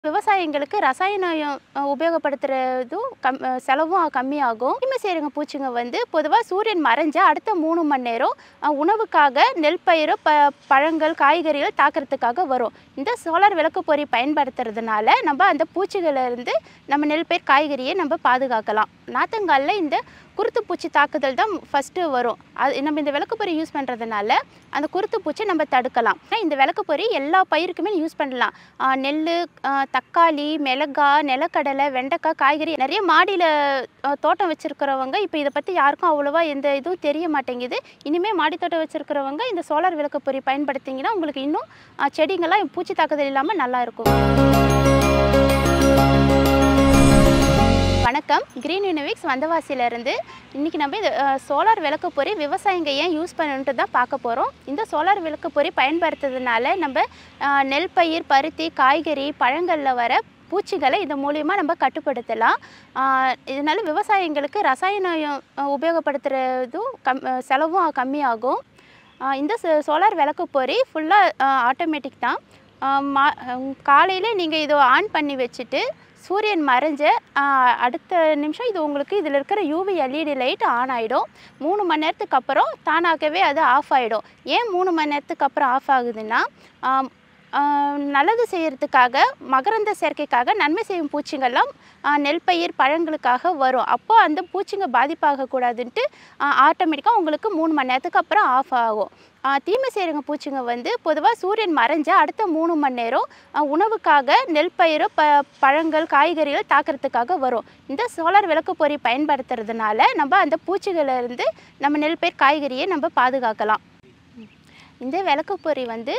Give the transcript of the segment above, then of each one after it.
விவசாயிங்களுக்கு ரசாயனம் அஹ், உபயோகப்படுத்துறதும் கம் அஹ், செலவும் கம்மியாகும் தீமை செய்கிறவங்க பூச்சிங்க வந்து பொதுவாக சூரியன் மறைஞ்ச அடுத்த மூணு மணி நேரம் அஹ், உணவுக்காக நெல் பயிர் ப பழங்கள் காய்கறிகள் தாக்கிறதுக்காக வரும் இந்த சோலார் விளக்கு பொறி பயன்படுத்துறதுனால நம்ம அந்த பூச்சிகளை இருந்து நம்ம நெல் பயிர் காய்கறியை நம்ம பாதுகாக்கலாம் நாத்தங்காலில் இந்த குருத்து பூச்சி தாக்குதல் தான் ஃபஸ்ட்டு வரும் அது நம்ம இந்த விளக்கு பொறி யூஸ் பண்ணுறதுனால அந்த குருத்து பூச்சி நம்ம தடுக்கலாம் ஆனா, இந்த விளக்கு பொறி எல்லா பயிருக்குமே யூஸ் பண்ணலாம் ஆஹ் நெல் ஆஹ் தக்காளி மிளகா நிலக்கடலை வெண்டைக்காய் காய்கறி நிறைய மாடியில் தோட்டம் வச்சுருக்கிறவங்க இப்போ இதை பற்றி யாருக்கும் அவ்வளோவா எந்த இதுவும் தெரிய மாட்டேங்குது இனிமேல் மாடி தோட்டம் வச்சுருக்கிறவங்க இந்த சோலார் விளக்கு பொறி பயன்படுத்திங்கன்னா உங்களுக்கு இன்னும் ஆஹ் செடிங்கள்லாம் பூச்சி தாக்குதல் இல்லாமல் நல்லா இருக்கும் வணக்கம் கிரீன் யூனிவிக்ஸ் வந்தவாசியிலேருந்து இன்றைக்கி நம்ம இது சோலார் விளக்கு பொறி விவசாயிங்க ஏன் யூஸ் பண்ணணுன்ட்டு தான் பார்க்க போகிறோம் இந்த சோலார் விளக்கு பொறி பயன்படுத்துறதுனால நம்ம அஹ், நெல் பயிர் பருத்தி காய்கறி பழங்களில் வர பூச்சிகளை இது மூலிமா நம்ம கட்டுப்படுத்தலாம் ஆஹ், இதனால விவசாயிங்களுக்கு ரசாயனம் அஹ், உபயோகப்படுத்துறதும் கம் அஹ், செலவும் கம்மியாகும் ஆஹ், இந்த சோலார் விளக்கு பொறி ஃபுல்லாக ஆட்டோமேட்டிக் தான் காலையில் நீங்கள் இதை ஆன் பண்ணி வச்சுட்டு சூரியன் மறைஞ்ச ஆஹ், அடுத்த நிமிஷம் இது உங்களுக்கு இதில் இருக்கிற யூவி எல்இடி லைட் ஆன் ஆகிடும் மூணு மணி நேரத்துக்கு அப்புறம் தானாகவே அது ஆஃப் ஆகிடும் ஏன் மூணு மணி நேரத்துக்கு அப்புறம் ஆஃப் ஆகுதுன்னா ஆம், ஆஹ், நல்லது செய்கிறதுக்காக மகரந்த சேர்க்கைக்காக நன்மை செய்யும் பூச்சிங்கள்லாம் ஆஹ், நெல் பயிர் பழங்களுக்காக வரும் அப்போ அந்த பூச்சிங்க பாதிப்பாகக்கூடாதுன்ட்டு ஆட்டோமேட்டிக்காக உங்களுக்கு மூணு மணி நேரத்துக்கு அப்புறம் ஆஃப் ஆகும் ஆஹ், தீமை செய்கிறவங்க பூச்சிங்க வந்து பொதுவாக சூரியன் மறைஞ்ச அடுத்த மூணு மணி நேரம் ஆஹ், உணவுக்காக நெல் பயிர் ப பழங்கள் காய்கறிகள் தாக்கிறதுக்காக வரும் இந்த சோலார் விளக்கு பொறி பயன்படுத்துறதுனால நம்ம அந்த பூச்சிகளை இருந்து நம்ம நெல் பயிர் காய்கறியை நம்ம பாதுகாக்கலாம் இந்த விளக்கு பொறி வந்து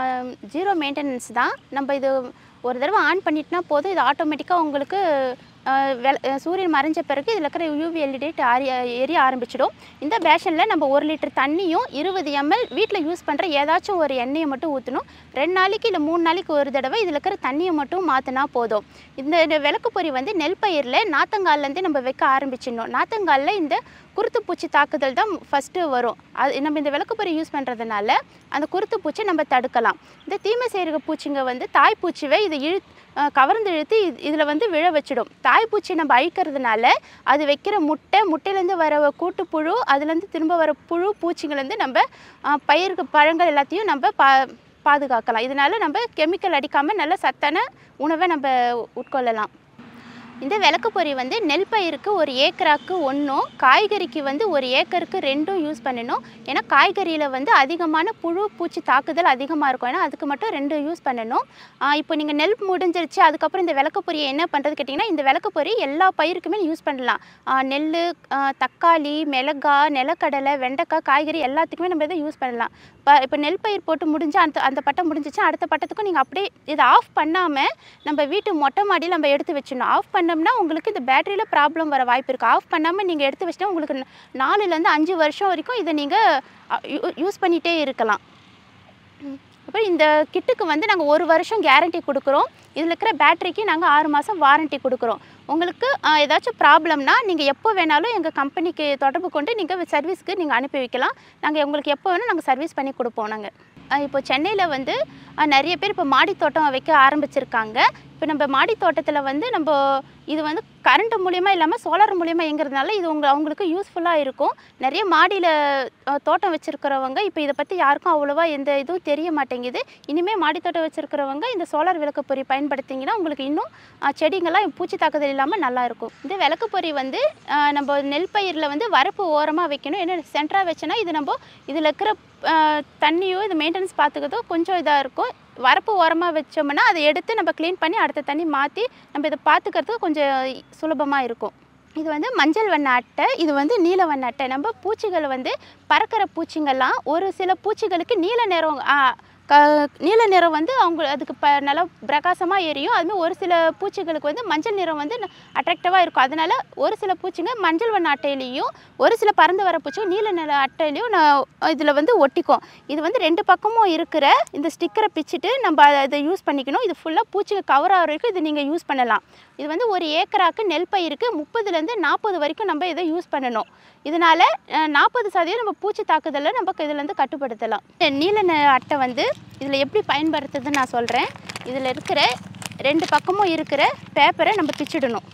ஜீரோ மெயின்டெனன்ஸ் தான் நம்ம இது ஒரு தடவை ஆன் பண்ணிட்டுனா போதும் இது ஆட்டோமேட்டிக்காக உங்களுக்கு ஆஹ் வெள அஹ் சூரியன் மறைஞ்ச பிறகு இதில் இருக்கிற யூவி எல்இடி ஆரி எரிய ஆரம்பிச்சிடும் இந்த பேஷனில் நம்ம ஒரு லிட்டர் தண்ணியும் இருபது எம்எல் வீட்டில் யூஸ் பண்ணுற ஏதாச்சும் ஒரு எண்ணெயை மட்டும் ஊற்றணும் ரெண்டு நாளைக்கு இல்லை மூணு நாளைக்கு ஒரு தடவை இதில் இருக்கிற தண்ணியை மட்டும் மாற்றினா போதும் இந்த இந்த விளக்கு பொறி வந்து நெல் பயிரில் நாத்தங்கால்லேருந்து நம்ம வைக்க ஆரம்பிச்சிடணும் நாத்தங்காலில் இந்த குருத்து பூச்சி தாக்குதல் தான் ஃபஸ்ட்டு வரும் அது நம்ம இந்த விளக்கு பொறி யூஸ் பண்ணுறதுனால அந்த குருத்து பூச்சி நம்ம தடுக்கலாம் இந்த தீமை செய்கிற பூச்சிங்க வந்து தாய்ப்பூச்சிவை இது இழு அஹ் கவர்ந்து இழுத்து இதில் வந்து விழ வச்சிடும் தாய்ப்பூச்சி நம்ம அழிக்கிறதுனால அது வைக்கிற முட்டை முட்டையிலேருந்து வர கூட்டுப்புழு அதுலேருந்து திரும்ப வர புழு பூச்சிங்கலேருந்து நம்ம அஹ், பயிருக்கு பழங்கள் எல்லாத்தையும் நம்ம பா பாதுகாக்கலாம் இதனால நம்ம கெமிக்கல் அடிக்காமல் நல்ல சத்தான உணவை நம்ம உட்கொள்ளலாம் இந்த விளக்கு பொறி வந்து நெல் பயிருக்கு ஒரு ஏக்கராக்கு ஒன்றும் காய்கறிக்கு வந்து ஒரு ஏக்கருக்கு ரெண்டும் யூஸ் பண்ணணும் ஏன்னா காய்கறியில் வந்து அதிகமான புழு பூச்சி தாக்குதல் அதிகமாக இருக்கும் ஏன்னா அதுக்கு மட்டும் ரெண்டு யூஸ் பண்ணணும் ஆஹ் இப்போ நீங்கள் நெல் முடிஞ்சிருச்சு அதுக்கப்புறம் இந்த விளக்கு பொரியை என்ன பண்ணுறது கேட்டிங்கன்னா இந்த விளக்கு பொரி எல்லா பயிருக்குமே யூஸ் பண்ணலாம் ஆஹ் நெல் ஆஹ் தக்காளி மிளகா நிலக்கடலை வெண்டைக்காய் காய்கறி எல்லாத்துக்குமே நம்ம இதை யூஸ் பண்ணலாம் இப்போ இப்போ நெல் பயிர் போட்டு முடிஞ்சு அந்த அந்த பட்டம் முடிஞ்சிச்சுன்னா அடுத்த பட்டத்துக்கும் நீங்கள் அப்படியே இதை ஆஃப் பண்ணாமல் நம்ம வீட்டு மொட்டை மாடியில் நம்ம எடுத்து வச்சிடணும் ஆஃப் பண்ணோம்னா உங்களுக்கு இந்த பேட்டரியில் ப்ராப்ளம் வர வாய்ப்பு இருக்குது ஆஃப் பண்ணாமல் நீங்கள் எடுத்து வச்சிட்டா உங்களுக்கு ந- நாலுலேருந்து அஞ்சு வருஷம் வரைக்கும் இதை நீங்கள் யூஸ் பண்ணிகிட்டே இருக்கலாம் ம். அப்புறம் இந்த கிட்டுக்கு வந்து நாங்கள் ஒரு வருஷம் கேரண்டி கொடுக்குறோம் இதில் இருக்கிற பேட்டரிக்கு நாங்கள் ஆறு மாதம் வாரண்டி கொடுக்குறோம் உங்களுக்கு ஆஹ், ஏதாச்சும் ப்ராப்ளம்னா நீங்கள் எப்போ வேணாலும் எங்கள் கம்பெனிக்கு தொடர்பு கொண்டு நீங்கள் சர்வீஸ்க்கு நீங்கள் அனுப்பி வைக்கலாம் நாங்கள் உங்களுக்கு எப்போ வேணும் நாங்கள் சர்வீஸ் பண்ணி கொடுப்போம் நாங்கள் இப்போ சென்னையில் வந்து ஆஹ், நிறைய பேர் இப்போ மாடி தோட்டம் வைக்க ஆரம்பிச்சிருக்காங்க இப்போ நம்ம மாடி தோட்டத்தில் வந்து நம்ம இது வந்து கரண்ட் மூலியமா இல்லாமல் சோலார் மூலியமா இயங்குறதுனால இது உங்க அவங்களுக்கு யூஸ்ஃபுல்லாக இருக்கும் நிறைய மாடியில் தோட்டம் வச்சுருக்கிறவங்க இப்போ இதை பற்றி யாருக்கும் அவ்வளோவா எந்த இதுவும் தெரிய மாட்டேங்குது இனிமேல் மாடி தோட்டம் வச்சுருக்கிறவங்க இந்த சோலார் விளக்கு பொறி பயன்படுத்திங்கன்னா உங்களுக்கு இன்னும் அஹ், செடிங்கெல்லாம் பூச்சி தாக்குதல் இல்லாமல் நல்லா இருக்கும் இந்த விளக்கு பொறி வந்து அஹ், நம்ம நெல் பயிரில் வந்து வரப்பு ஓரமாக வைக்கணும் ஏன்னா சென்டராக வச்சோன்னா இது நம்ம இதில் இருக்கிற அஹ், தண்ணியோ இது மெயின்டெனன்ஸ் பார்த்துக்கிறதோ கொஞ்சம் இதாக இருக்கும் வரப்பு ஓரமாக வச்சோம்னா அதை எடுத்து நம்ம க்ளீன் பண்ணி அடுத்த தண்ணி மாற்றி நம்ம இதை பார்த்துக்கிறதுக்கு கொஞ்சம் சுலபமாக இருக்கும் இது வந்து மஞ்சள் வண்ண அட்டை இது வந்து நீல வண்ண அட்டை நம்ம பூச்சிகள் வந்து பறக்கிற பூச்சிங்கெல்லாம் ஒரு சில பூச்சிகளுக்கு நீல நிறம் ஆ, க நீல நிறம் வந்து அவங்க அதுக்கு ப நல்லா பிரகாசமாக எரியும் அதுமாதிரி ஒரு சில பூச்சிகளுக்கு வந்து மஞ்சள் நிறம் வந்து அட்ராக்டிவாக இருக்கும் அதனால ஒரு சில பூச்சிங்க மஞ்சள் வண்ண அட்டையிலையும் ஒரு சில பறந்து வர பூச்சிங்க நீல நிற அட்டையிலையும் நான் இதில் வந்து ஒட்டிக்கும் இது வந்து ரெண்டு பக்கமும் இருக்கிற இந்த ஸ்டிக்கரை பிச்சுட்டு நம்ம அதை அதை யூஸ் பண்ணிக்கணும் இது ஃபுல்லாக பூச்சிங்க கவர் ஆகிற வரைக்கும் இது நீங்கள் யூஸ் பண்ணலாம் இது வந்து ஒரு ஏக்கராக்கு நெல் பயிருக்கு முப்பதுலேருந்து நாற்பது வரைக்கும் நம்ம இதை யூஸ் பண்ணணும் இதனால் நாற்பது சதவீதம் நம்ம பூச்சி தாக்குதலை நம்ம இதுலேருந்து கட்டுப்படுத்தலாம் இந்த நீல நிற அட்டை வந்து இதில் எப்படி பயன்படுத்துறதுன்னு நான் சொல்கிறேன் இதில் இருக்கிற ரெண்டு பக்கமும் இருக்கிற பேப்பரை நம்ம பிச்சிடணும்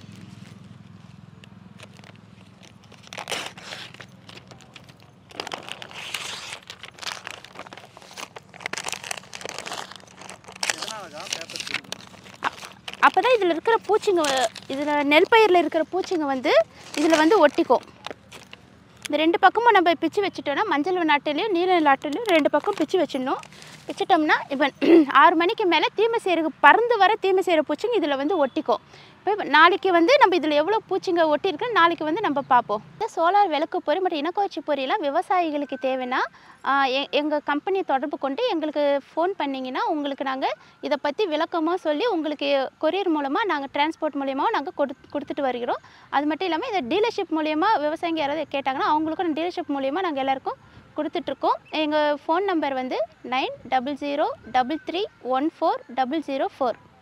எதனாலக்கா பேப்பர் பிரிக்கணும் அப்போ தான் இதில் இருக்கிற பூச்சிங்க இதில் நெல் பயிரில் இருக்கிற பூச்சிங்க வந்து இதில் வந்து ஒட்டிக்கும் இந்த ரெண்டு பக்கமும் நம்ம பிச்சு வச்சுட்டோம்னா மஞ்சள் நாட்டிலையும் நீல நாட்டிலையும் ரெண்டு பக்கம் பிச்சு வச்சிடணும் வச்சுட்டோம்னா இப்போ ஆறு மணிக்கு மேலே தீமை செய்கிற பறந்து வர தீமை செய்கிற பூச்சிங்க இதில் வந்து ஒட்டிக்கும் இப்போ நாளைக்கு வந்து நம்ம இதில் எவ்வளோ பூச்சிங்க ஒட்டியிருக்குன்னு நாளைக்கு வந்து நம்ம பார்ப்போம் இந்த சோலார் விளக்கு பொறி மற்றும் இனக்கவச்சி பொரியெல்லாம் விவசாயிகளுக்கு தேவைன்னா எங்கள் கம்பெனி தொடர்பு கொண்டு எங்களுக்கு ஃபோன் பண்ணிங்கன்னா உங்களுக்கு நாங்கள் இதை பற்றி விளக்கமாக சொல்லி உங்களுக்கு கொரியர் மூலமாக நாங்கள் டிரான்ஸ்போர்ட் மூலியமாக நாங்கள் கொடு கொடுத்துட்டு வருகிறோம் அது மட்டும் இல்லாமல் இதை டீலர்ஷிப் மூலியமா விவசாயிங்க யாராவது கேட்டாங்கன்னா அவங்களுக்கும் டீலர்ஷிப் மூலியமாக நாங்கள் எல்லாருக்கும் கொடுத்துட்ருக்கோம் எங்கள் ஃபோன் நம்பர் வந்து nine double zero double three one four double zero four